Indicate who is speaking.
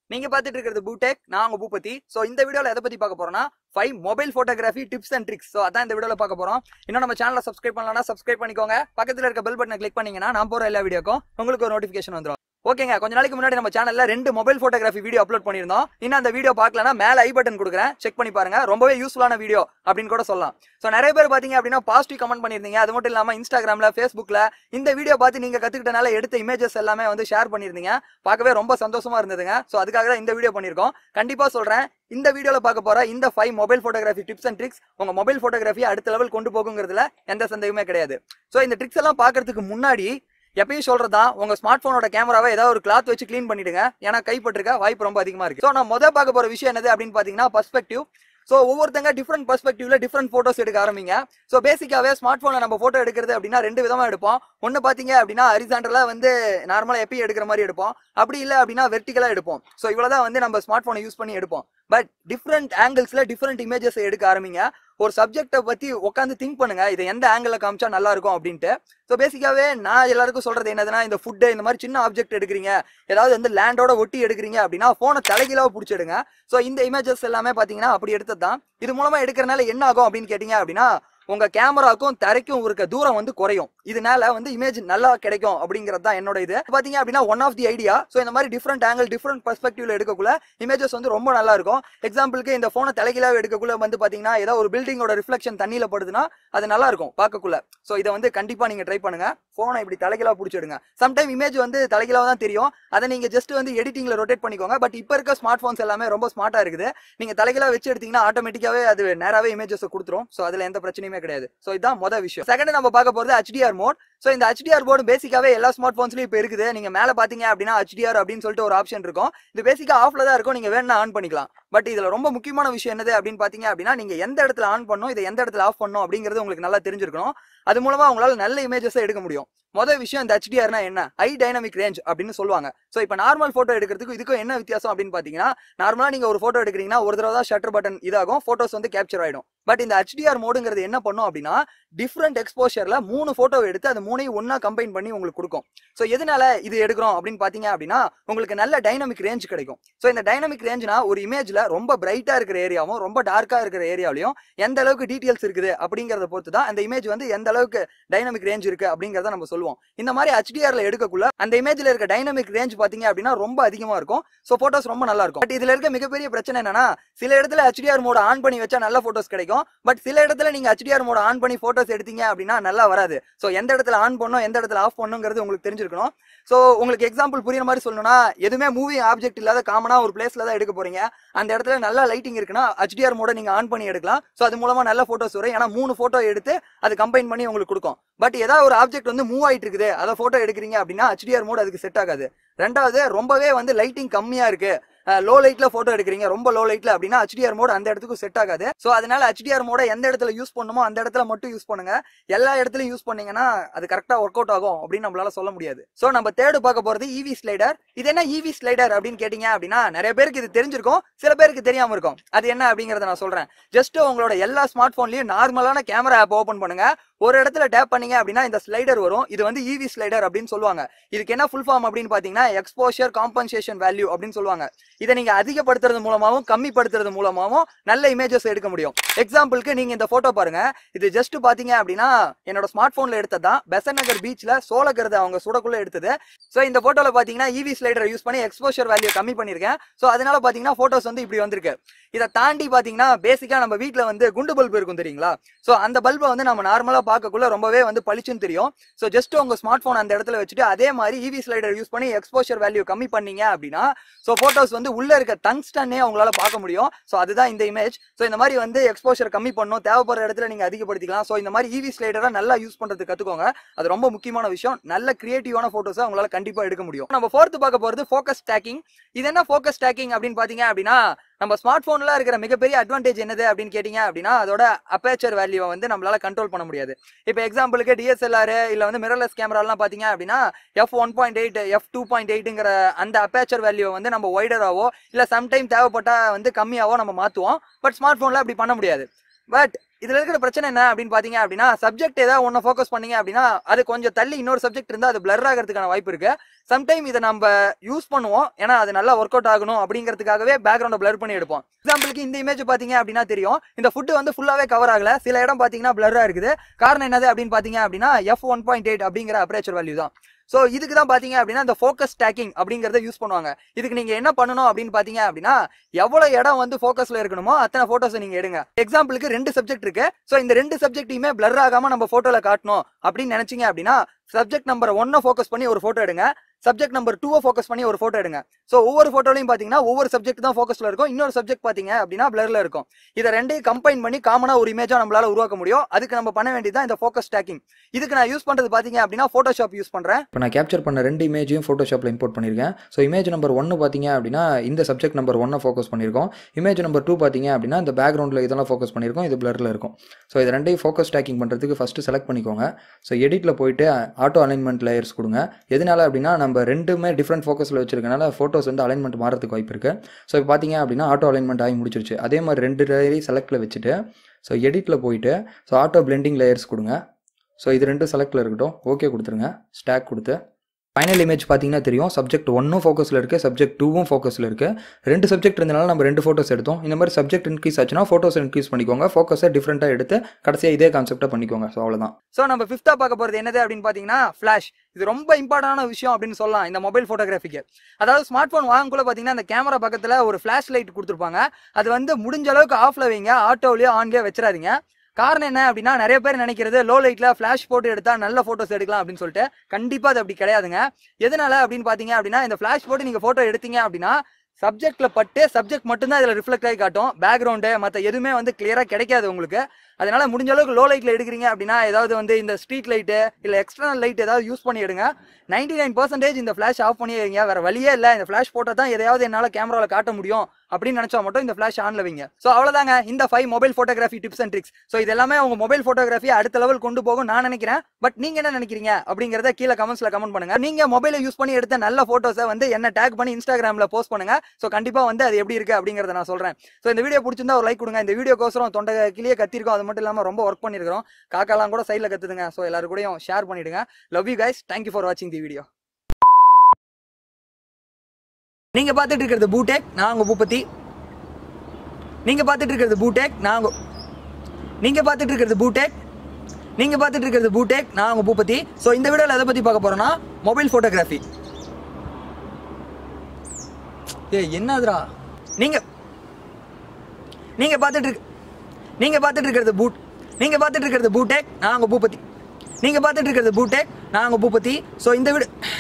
Speaker 1: நீங்க பாத்துட்டு இருக்கிறது பூடெக் நான் உங்க பூபதி சோ இந்த வீடியோல எதை பத்தி பார்க்க போறோம்னா five mobile photography tips and tricks so அதான் இந்த வீடியோல பார்க்க போறோம் இன்னும் நம்ம சேனலை சப்ஸ்கிரைப் பண்ணலனா சப்ஸ்கிரைப் பண்ணிக்கோங்க பக்கத்துல இருக்க பெல் பட்டனை கிளிக் பண்ணீங்கன்னா நான் போற எல்லா வீடியோக்கும் உங்களுக்கு ஒரு நோட்டிஃபிகேஷன் வந்துரும் ஓகேங்க கொஞ்ச நாளைக்கு முன்னாடி நம்ம சேனல்ல ரெண்டு மொபைல் போட்டோகிராஃபி வீடியோ அப்லோட் பண்ணியிருந்தோம் இன்னும் அந்த வீடியோ பார்க்கலனா மேல ஐ பட்டன் கொடுக்குறேன் செக் பண்ணி பாருங்க ரொம்பவே யூஸ்ஃபுல்லான வீடியோ அப்படின்னு கூட சொல்லலாம் ஸோ நிறைய பேர் பாத்தீங்க அப்படின்னா பாசிட்டிவ் கமெண்ட் பண்ணிருந்தீங்க அது மட்டும் இல்லாம இன்ஸ்டாகிராம்ல ஃபேஸ்புக்ல இந்த வீடியோ பார்த்து நீங்க கத்துக்கிட்டனால எடுத்த இமேஜஸ் எல்லாமே வந்து ஷேர் பண்ணிருந்தீங்க பார்க்கவே ரொம்ப சந்தோஷமா இருந்ததுங்க ஸோ அதுக்காக தான் இந்த வீடியோ பண்ணியிருக்கோம் கண்டிப்பா சொல்றேன் இந்த வீடியோல பார்க்க போற இந்த five mobile photography tips and tricks உங்க மொபைல் போட்டோகிராஃபி அடுத்த லெவல் கொண்டு போகுங்கிறதுல எந்த சந்தேகமே கிடையாது ஸோ இந்த ட்ரிக்ஸ் எல்லாம் பார்க்கறதுக்கு முன்னாடி எப்பயும் சொல்றதுதான் உங்க ஸ்மார்ட் போனோட கேமராவை ஏதாவது ஒரு கிளாத் வச்சு க்ளீன் பண்ணிடுங்க ஏன்னா கைப்பட்டிருக்க வாய்ப்பு ரொம்ப அதிகமா இருக்கு ஸோ நான் முதல் பார்க்க போற விஷயம் என்னது அப்படின்னு பாத்தீங்கன்னா பர்ஸ்பெக்டிவ் ஸோ ஒவ்வொருத்தங்க டிஃப்ரெண்ட் பர்ஸ்பெக்டிவ்ல டிஃப்ரெண்ட் ஃபோட்டோஸ் எடுக்க ஆரம்பிங்க ஸோ பேசிக்காவே ஸ்மார்ட் ஃபோனில் நம்ம ஃபோட்டோ எடுக்கிறது அப்படின்னா ரெண்டு விதமா எடுப்போம் ஒன்று பார்த்தீங்க அப்படின்னா ஹரிசாண்டலா வந்து நார்மலாக எப்பயும் எடுக்கிற மாதிரி எடுப்போம் அப்படி இல்லை அப்படின்னா வெர்டிகலா எடுப்போம் ஸோ இவ்வளோதான் வந்து நம்ம ஸ்மார்ட் ஃபோனை யூஸ் பண்ணி எடுப்போம் பட் டிஃப்ரெண்ட் ஆங்கிள்ஸ்ல டிஃப்ரெண்ட் இமேஜஸ் எடுக்க ஆரம்பிங்க ஒரு சப்ஜெக்டை பத்தி உட்காந்து திங்க் பண்ணுங்க இதை எந்த ஆங்கிள் காமிச்சா நல்லா இருக்கும் அப்படின்ட்டு ஸோ பேசிக்காவே நான் எல்லாருக்கும் சொல்றது என்னதுன்னா இந்த ஃபுட்டு இந்த மாதிரி சின்ன ஆப்ஜெக்ட் எடுக்கிறீங்க ஏதாவது வந்து லேண்டோட ஒட்டி எடுக்கிறீங்க அப்படின்னா போனை தலைகீழாக பிடிச்சிடுங்க ஸோ இந்த இமேஜஸ் எல்லாமே பார்த்தீங்கன்னா அப்படி எடுத்தது தான் இது மூலமா எடுக்கிறனால என்ன ஆகும் அப்படின்னு கேட்டீங்க அப்படின்னா உங்க கேமராக்கும் தரைக்கும் இருக்க தூரம் வந்து குறையும் இதனால வந்து இமேஜ் நல்லா கிடைக்கும் அப்படிங்கிறது தான் என்னோட இது பாத்தீங்க அப்படின்னா one of the idea so இந்த மாதிரி டிஃப்ரெண்ட் ஆங்கிள் டிஃப்ரெண்ட் பர்ஸ்பெக்டிவ்ல எடுக்கக்குள்ள இமேஜஸ் வந்து ரொம்ப நல்லா இருக்கும் எக்ஸாம்பிளுக்கு இந்த போனை தலைகீழாக எடுக்கக்குள்ள வந்து பாத்தீங்கன்னா ஏதாவது ஒரு பில்டிங்கோட ரிஃப்ளெக்ஷன் தண்ணியில படுதுன்னா அது நல்லா இருக்கும் பார்க்கக்குள்ள ஸோ இதை வந்து கண்டிப்பா நீங்க ட்ரை பண்ணுங்க போனை இப்படி தலைகீழாக பிடிச்சிடுங்க சம்டைம் இமேஜ் வந்து தலைகீழாக தான் தெரியும் அதை நீங்க ஜஸ்ட் வந்து எடிட்டிங்ல ரொட்டேட் பண்ணிக்கோங்க பட் இப்போ இருக்க ஸ்மார்ட் ஃபோன்ஸ் எல்லாமே ரொம்ப ஸ்மார்ட்டா இருக்குது நீங்க தலைகீழா வச்சு எடுத்தீங்கன்னா ஆட்டோமேட்டிக்காவே அது நேராவே இமேஜஸ் கொடுத்துரும் ஸோ அதுல எந்த பிரச்சனையுமே கிடையாது ஸோ இதுதான் மொதல் விஷயம் செகண்ட் நம்ம பார்க்க போறது ஹெச்டிஆர் மோட் ஸோ இந்த ஹெச்டிஆர் போர்டு பேசிக்காவே எல்லா ஸ்மார்ட் ஃபோன்ஸ்லயும் இப்போ இருக்குது நீங்க மேல பாத்தீங்க அப்படின்னா ஹெச்டிஆர் அப்படின்னு சொல்லிட்டு ஒரு ஆப்ஷன் இருக்கும் இது பேசிக்கா ஆஃப்ல தான் இருக்கும் நீங்க வேணா ஆன் பண்ணிக்கலாம் பட் இதுல ரொம்ப முக்கியமான விஷயம் என்னது அப்படின்னு பாத்தீங்க அப்படின்னா நீங்க எந்த இடத்துல ஆன் பண்ணும் இதை எந்த இடத்துல ஆஃப் பண்ணும் அப்படிங்கிறது உங்களுக்கு நல்லா தெரிஞ்சிருக்கணும் அது மூலமா உங்களால நல்ல இமேஜஸ் எடுக்க முடியும் மொதல் விஷயம் இந்த ஹெச்டிஆர்னா என்ன ஹை டைனமிக் ரேஞ்ச் அப்படின்னு சொல்லுவாங்க ஸோ இப்போ நார்மல் ஃபோட்டோ எடுக்கிறதுக்கு இதுக்கும் என்ன வித்தியாசம் அப்படின்னு பார்த்தீங்கன்னா நார்மலாக நீங்கள் ஒரு ஃபோட்டோ எடுக்கிறீங்கன்னா ஒரு தடவை தான் ஷட்டர் பட்டன் இதாகும் ஃபோட்டோஸ் வந்து கேப்சர் ஆகிடும் பட் இந்த ஹெச்டிஆர் மோடுங்கிறது என்ன பண்ணும் அப்படின்னா டிஃப்ரெண்ட் எக்ஸ்போஷர்ல மூணு ஃபோட்டோ எடுத்து அது மூணையும் ஒன்றா கம்பைன் பண்ணி உங்களுக்கு கொடுக்கும் ஸோ எதனால இது எடுக்கிறோம் அப்படின்னு பார்த்தீங்க அப்படின்னா உங்களுக்கு நல்ல டைனமிக் ரேஞ்ச் கிடைக்கும் ஸோ இந்த டைனமிக் ரேஞ்ச்னா ஒரு இமேஜ்ல ரொம்ப பிரைட்டாக இருக்கிற ஏரியாவும் ரொம்ப டார்க்காக இருக்கிற ஏரியாவிலையும் எந்த அளவுக்கு டீட்டெயில்ஸ் இருக்குது அப்படிங்கிறத பொறுத்து தான் அந்த இமேஜ் வந்து எந்த அளவுக்கு டைனமிக் ரேஞ்ச் இருக்கு அப்படிங்கிறத நம்ம சொல்லுவோம் இந்த மாதிரி ஹெச்டிஆர்ல எடுக்கக்குள்ள அந்த இமேஜ்ல இருக்க டைனமிக் ரேஞ்ச் பாத்தீங்க அப்படின்னா ரொம்ப அதிகமா இருக்கும் ஸோ போட்டோஸ் ரொம்ப நல்லா இருக்கும் பட் இதுல இருக்க மிகப்பெரிய பிரச்சனை என்னன்னா சில இடத்துல ஹெச்டிஆர் மோட ஆன் பண்ணி வச்சா நல்ல போட்டோஸ் கிடைக்கும் பட் சில இடத்துல நீங்க ஹெச்டிஆர் மோட ஆன் பண்ணி போட்டோஸ் எடுத்தீங்க அப்படின்னா நல்லா வராது ஸோ எந்த இடத்துல ஆன் பண்ணும் எந்த இடத்துல ஆஃப் பண்ணுங்கிறது உங்களுக்கு தெரிஞ்சிருக்கணும் ஸோ உங்களுக்கு எக்ஸாம்பிள் புரியுற மாதிரி சொல்லணும்னா எதுவுமே மூவி ஆப்ஜெக்ட் இல்லாத காமனா ஒரு பிளேஸ்ல தான் எடுக்க போறீங்க அந்த இடத்துல நல்லா லைட்டிங் இருக்குன்னா ஹெச்டிஆர் மோட நீங்க ஆன் பண்ணி எடுக்கலாம் ஸோ அது மூலமா நல்ல போட்டோஸ் வரும் ஏன்னா மூணு போட்டோ எடுத்து அது கம்பைன் பண்ணி உங்களுக்கு கொடுக்கும் பட் ஏதாவது ஒரு ஆப்ஜெக்ட் வந்து மூவ் ஆயிட்டு இருக்குது அதை போட்டோ எடுக்கிறீங்க அப்படின்னா ஹெச்டிஆர் மோட் அதுக்கு செட் ஆகாது ரெண்டாவது ரொம்பவே வந்து லைட்டிங் கம்மியா இருக்கு லோ லைட்ல போட்டோ எடுக்கிறீங்க ரொம்ப லோ லைட்ல அப்படின்னா ஹெச்டிஆர் மோட் அந்த இடத்துக்கு செட் ஆகாது ஸோ அதனால ஹெச்டிஆர் மோட எந்த இடத்துல யூஸ் பண்ணுமோ அந்த இடத்துல மட்டும் யூஸ் பண்ணுங்க எல்லா இடத்துலயும் யூஸ் பண்ணீங்கன்னா அது கரெக்டா ஒர்க் அவுட் ஆகும் அப்படின்னு நம்மளால சொல்ல முடியாது ஸோ நம்ம தேர்டு பார்க்க போறது இவி ஸ்லைடர் இது என்ன இவி ஸ்லைடர் அப்படின்னு கேட்டீங்க அப்படின்னா நிறைய பேருக்கு இது தெரிஞ்சிருக்கும் சில பேருக்கு தெரியாம இருக்கும் அது என்ன அப்படிங்கறத நான் சொல்றேன் ஜஸ்ட் உங்களோட எல்லா ஸ்மார்ட் போன்லயும் நார்மலான கேமரா ஆப் ஓபன் பண்ணுங்க ஒரு இடத்துல டேப் பண்ணீங்க அப்படின்னா இந்த ஸ்லைடர் வரும் இது வந்து இவி ஸ்லைடர் அப்படின்னு சொல்லுவாங்க இதுக்கு என்ன ஃபுல் ஃபார்ம் அப்படின்னு பாத்தீங்கன்னா எக்ஸ்போஷர் காம்பன்சேஷன் வேல்யூ அப்படின்னு சொல்லுவாங்க இதை நீங்க அதிகப்படுத்துறது மூலமாவும் கம்மிப்படுத்துறது மூலமாவும் நல்ல இமேஜஸ் எடுக்க முடியும் எக்ஸாம்பிளுக்கு நீங்க இந்த போட்டோ பாருங்க இது ஜஸ்ட் பாத்தீங்க அப்படின்னா என்னோட ஸ்மார்ட் போன்ல எடுத்ததான் பெசன் நகர் பீச்ல சோளக்கருது அவங்க சுடக்குள்ள எடுத்தது சோ இந்த போட்டோல பாத்தீங்கன்னா இவி ஸ்லைடரை யூஸ் பண்ணி எக்ஸ்போஷர் வேல்யூ கம்மி பண்ணிருக்கேன் சோ அதனால பாத்தீங்கன்னா போட்டோஸ் வந்து இப்படி வந்திருக்கு இதை தாண்டி பாத்தீங்கன்னா பேசிக்கா நம்ம வீட்ல வந்து குண்டு பல்பு இருக்கும் தெரியுங்களா சோ அந்த பல்பை வந்து நம்ம நார்மலா பார்க்கக்குள்ள ரொம்பவே வந்து பளிச்சுன்னு தெரியும் சோ ஜஸ்ட் உங்க ஸ்மார்ட் போன் அந்த இடத்துல வச்சுட்டு அதே மாதிரி இவி ஸ்லைடர் யூஸ் பண்ணி எக்ஸ்போஷர் வேல்யூ கம்மி பண்ணீங்க அப்படின்னா சோ போட்டோஸ் வந்து உள்ள இருக்க டங்ஸ்டன்னே உங்களால பார்க்க முடியும் சோ அதுதான் இந்த இமேஜ் சோ இந்த மாதிரி வந்து எக்ஸ்போஷர் கம்மி பண்ணும் தேவைப்படுற இடத்துல நீங்க அதிகப்படுத்திக்கலாம் சோ இந்த மாதிரி இவி ஸ்லைடரை நல்லா யூஸ் பண்றது கத்துக்கோங்க அது ரொம்ப முக்கியமான விஷயம் நல்ல கிரியேட்டிவான போட்டோஸை உங்களால கண்டிப்பா எடுக்க முடியும் நம்ம ஃபோர்த்து பார்க்க போறது ஃபோக்கஸ் டேக்கிங் இது என்ன ஃபோக்கஸ் டேக்கிங் அப்படின்னு பாத்தீங்க அப்படின்னா நம்ம ஸ்மார்ட் போன்ல இருக்கிற மிகப்பெரிய அட்வான்டேஜ் என்னது அப்படின்னு கேட்டீங்க அப்படின்னா அதோட அப்பேச்சர் வேல்யூவை வந்து நம்மளால கண்ட்ரோல் பண்ண முடியாது இப்போ எக்ஸாம்பிளுக்கு டிஎஸ்எல்ஆர் இல்ல வந்து மிரர்லெஸ் கேமராலாம் பாத்தீங்க அப்படின்னா F one point eight F two point எயிட்டுங்கிற அந்த அப்பேச்சர் வேல்யூவை வந்து நம்ம ஒய்டராவோ இல்ல சம்டைம் தேவைப்பட்டா வந்து கம்மியாவோ நம்ம மாத்துவோம் பட் ஸ்மார்ட் போன்ல அப்படி பண்ண முடியாது பட் இதுல இருக்கிற பிரச்சனை என்ன அப்படின்னு பாத்தீங்க அப்படின்னா சப்ஜெக்ட் ஏதாவது ஒன்னு ஃபோக்கஸ் பண்ணீங்க அப்படின்னா அது கொஞ்சம் தள்ளி இன்னொரு சப்ஜெக்ட் இருந்தா அது பிளர் ஆகிறதுக்கான வாய்ப்பு இருக்கு சம்டைம் இதை நம்ம யூஸ் பண்ணுவோம் ஏன்னா அது நல்லா ஒர்க் அவுட் ஆகணும் அப்படிங்கிறதுக்காகவே பேக்ரவுண்டை பிளர் பண்ணி எடுப்போம் எக்ஸாம்பிளுக்கு இந்த இமேஜ் பாத்தீங்க அப்படின்னா தெரியும் இந்த ஃபுட் வந்து ஃபுல்லாவே கவர் ஆகல சில இடம் பாத்தீங்கன்னா பிளரா இருக்குது காரணம் என்னது அப்படின்னு பாத்தீங்க அப்படின்னா எஃப் ஒன் பாயிண்ட் எயிட் அப்படிங்கிற அப்ரேச்சர் வேல்யூ தான் ஸோ இதுக்கு தான் பாத்தீங்க அப்படின்னா இந்த ஃபோக்கஸ் டேக்கிங் அப்படிங்கறத யூஸ் பண்ணுவாங்க இதுக்கு நீங்க என்ன பண்ணணும் அப்படின்னு பாத்தீங்க அப்படின்னா எவ்வளவு இடம் வந்து ஃபோக்கஸ்ல இருக்கணுமோ அத்தனை போட்டோஸ் நீங்க எடுங்க எக்ஸாம்பிளுக்கு ரெண்டு சப்ஜெக்ட் இருக்கு ஸோ இந்த ரெண்டு சப்ஜெக்டையுமே பிளர் ஆகாம நம்ம போட்டோல காட்டணும் அப்படின்னு நினைச்சீங்க அப்படின்னா சப்ஜெக்ட் நம்பர் ஒன்னை ஃபோக்கஸ் பண்ணி ஒரு போட்டோ எடுங்க சப்ஜெக்ட் நம்பர் டூவை ஃபோக்கஸ் பண்ணி ஒரு போட்டோ எடுங்க ஸோ ஒவ்வொரு போட்டோலையும் பாத்தீங்கன்னா ஒவ்வொரு சப்ஜெக்ட் தான் ஃபோக்கஸ்ல இருக்கும் இன்னொரு சப்ஜெக்ட் பாத்தீங்க அப்படின்னா பிளர்ல இருக்கும் இதை ரெண்டையும் கம்பைன் பண்ணி காமனா ஒரு இமேஜா நம்மளால உருவாக்க முடியும் அதுக்கு நம்ம பண்ண வேண்டியது இந்த ஃபோக்கஸ் டேக்கிங் இதுக்கு நான் யூஸ் பண்றது பாத்தீங்க அப்படின்னா போட்டோஷாப் யூஸ் பண்றேன்
Speaker 2: இப்போ நான் கேப்சர் பண்ண ரெண்டு இமேஜையும் ஃபோட்டோஷாப்பில் இம்போர்ட் பண்ணியிருக்கேன் ஸோ இமேஜ் நம்பர் ஒன்று பார்த்தீங்க அப்படின்னா இந்த சப்ஜெக்ட் நம்பர் ஒன்னை ஃபோக்கஸ் பண்ணியிருக்கோம் இமேஜ் நம்பர் டூ பார்த்தீங்க அப்படின்னா இந்த பேக்ரவுண்டில் இதெல்லாம் ஃபோக்கஸ் பண்ணியிருக்கோம் இது பிளரில் இருக்கும் ஸோ இது ரெண்டையும் ஃபோக்கஸ் டேக்கிங் பண்ணுறதுக்கு ஃபஸ்ட்டு செலக்ட் பண்ணிக்கோங்க ஸோ எடிட்டில் போயிட்டு ஆட்டோ அலைன்மெண்ட் லேயர்ஸ் கொடுங்க எதனால அப்படின்னா நம்ம ரெண்டுமே டிஃப்ரெண்ட் ஃபோக்கஸில் வச்சிருக்கனால ஃபோட்டோஸ் வந்து அலைன்மெண்ட் மாறதுக்கு வாய்ப்பு இருக்குது ஸோ இப்போ பார்த்தீங்க அப்படின்னா ஆட்டோ அலைன்மெண்ட் ஆகி முடிச்சிருச்சு அதே மாதிரி ரெண்டு லேயரையும் செலக்டில் வச்சுட்டு ஸோ எடிட்டில் போயிட்டு ஸோ ஆட்டோ பிளெண்டிங் லேயர்ஸ் கொடுங்க ஸோ இது ரெண்டும் செலக்டில் இருக்கட்டும் ஓகே கொடுத்துருங்க ஸ்டாக் கொடுத்து ஃபைனல் இமேஜ் பார்த்தீங்கன்னா தெரியும் சப்ஜெக்ட் ஒன்றும் ஃபோக்கஸில் இருக்குது சப்ஜெக்ட் டூவும் ஃபோக்கஸில் இருக்குது ரெண்டு சப்ஜெக்ட் இருந்தனால நம்ம ரெண்டு ஃபோட்டோஸ் எடுத்தோம் இந்த மாதிரி சப்ஜெக்ட் இன்க்ரீஸ் ஆச்சுன்னா ஃபோட்டோஸ் இன்க்ரீஸ் பண்ணிக்கோங்க ஃபோக்கஸை டிஃப்ரெண்ட்டாக எடுத்து கடைசியாக இதே கான்செப்டாக பண்ணிக்கோங்க ஸோ அவ்வளோதான்
Speaker 1: ஸோ நம்ம ஃபிஃப்த்தா பார்க்க போறது என்னது அப்படின்னு பாத்தீங்கன்னா ஃபிளாஷ் இது ரொம்ப இம்பார்ட்டன்டான விஷயம் அப்படின்னு சொல்லலாம் இந்த மொபைல் போட்டோகிராஃபிக்கு அதாவது ஸ்மார்ட் ஃபோன் வாங்கக்குள்ள பாத்தீங்கன்னா அந்த கேமரா பக்கத்துல ஒரு ஃபிளாஷ் லைட் கொடுத்துருப்பாங்க அது வந்து முடிஞ்ச அளவுக்கு ஆஃப்ல வைங்க ஆட்டோலயோ ஆன்லயோ வச்சிடாதீங்க காரணம் என்ன அப்படின்னா நிறைய பேர் நினைக்கிறது லோ லைட்ல ஃபிளாஷ் போட்டு எடுத்தா நல்ல போட்டோஸ் எடுக்கலாம் அப்படின்னு சொல்லிட்டு கண்டிப்பா அது அப்படி கிடையாதுங்க எதனால அப்படின்னு பாத்தீங்க அப்படின்னா இந்த ஃபிளாஷ் போட்டு நீங்க போட்டோ எடுத்தீங்க அப்படின்னா சப்ஜெக்ட்ல பட்டு சப்ஜெக்ட் மட்டும்தான் இதுல ரிஃப்ளெக்ட் ஆகி காட்டும் பேக்ரவுண்டு மற்ற எதுவுமே வந்து கிளியரா கிடைக்காது உங்களுக்கு அதனால முடிஞ்ச அளவுக்கு லோ லைட்ல எடுக்கிறீங்க அப்படின்னா ஏதாவது வந்து இந்த ஸ்ட்ரீட் லைட்டு இல்ல எக்ஸ்டர்னல் லைட் ஏதாவது யூஸ் பண்ணி எடுங்க நைன்டி நைன் பர்சன்டேஜ் இந்த ஃபிளாஷ் ஆஃப் பண்ணி வைங்க வேற வழியே இல்லை இந்த ஃபிளாஷ் போட்டால் தான் எதையாவது என்னால் கேமராவில் காட்ட முடியும் அப்படின்னு நினைச்சா மட்டும் இந்த ஃபிளாஷ் ஆன்ல வைங்க ஸோ அவ்வளோதாங்க இந்த five mobile photography tips and tricks so இது எல்லாமே உங்க மொபைல் ஃபோட்டோகிராஃபி அடுத்த லெவல் கொண்டு போகும் நான் நினைக்கிறேன் பட் நீங்க என்ன நினைக்கிறீங்க அப்படிங்கறத கீழே கமெண்ட்ஸ்ல கமெண்ட் பண்ணுங்க நீங்க மொபைலை யூஸ் பண்ணி எடுத்த நல்ல போட்டோஸை வந்து என்ன டேக் பண்ணி இன்ஸ்டாகிராம்ல போஸ்ட் பண்ணுங்க ஸோ கண்டிப்பா வந்து அது எப்படி இருக்கு அப்படிங்கறத நான் சொல்றேன் ஸோ இந்த வீடியோ பிடிச்சிருந்தா ஒரு லைக் கொடுங்க இந்த வீடியோக்கோசரம் தொண்டை கிளியே கத்திருக்கோம் அது மட்டும் இல்லாமல் ரொம்ப ஒர்க் பண்ணிருக்கிறோம் காக்காலாம் கூட சைடில் கத்துதுங்க ஸோ எல்லாரும் கூடயும் ஷேர் பண்ணிடுங்க love you guys thank you for வாட்சிங் தி வீடியோ நீங்க பார்த்துட்டு இருக்கிறது பூடெக் நான் உங்க பூபதி நீங்க பார்த்துட்டு இருக்கிறது பூடெக் நான் உங்க நீங்க பார்த்துட்டு இருக்கிறது பூடெக் நீங்க பார்த்துட்டு இருக்கிறது பூடெக் நான் உங்க பூபதி ஸோ இந்த வீடியோவில் எதை பத்தி பார்க்க போறோம்னா மொபைல் போட்டோகிராஃபி ஏய் என்னதுடா நீங்க நீங்க பார்த்துட்டு இருக்க நீங்க பார்த்துட்டு இருக்கிறது பூட் நீங்க பார்த்துட்டு இருக்கிறது பூடெக் நான் உங்க பூபதி நீங்க பார்த்துட்டு இருக்கிறது பூடெக் நான் உங்க பூபதி ஸோ இந்த வீடு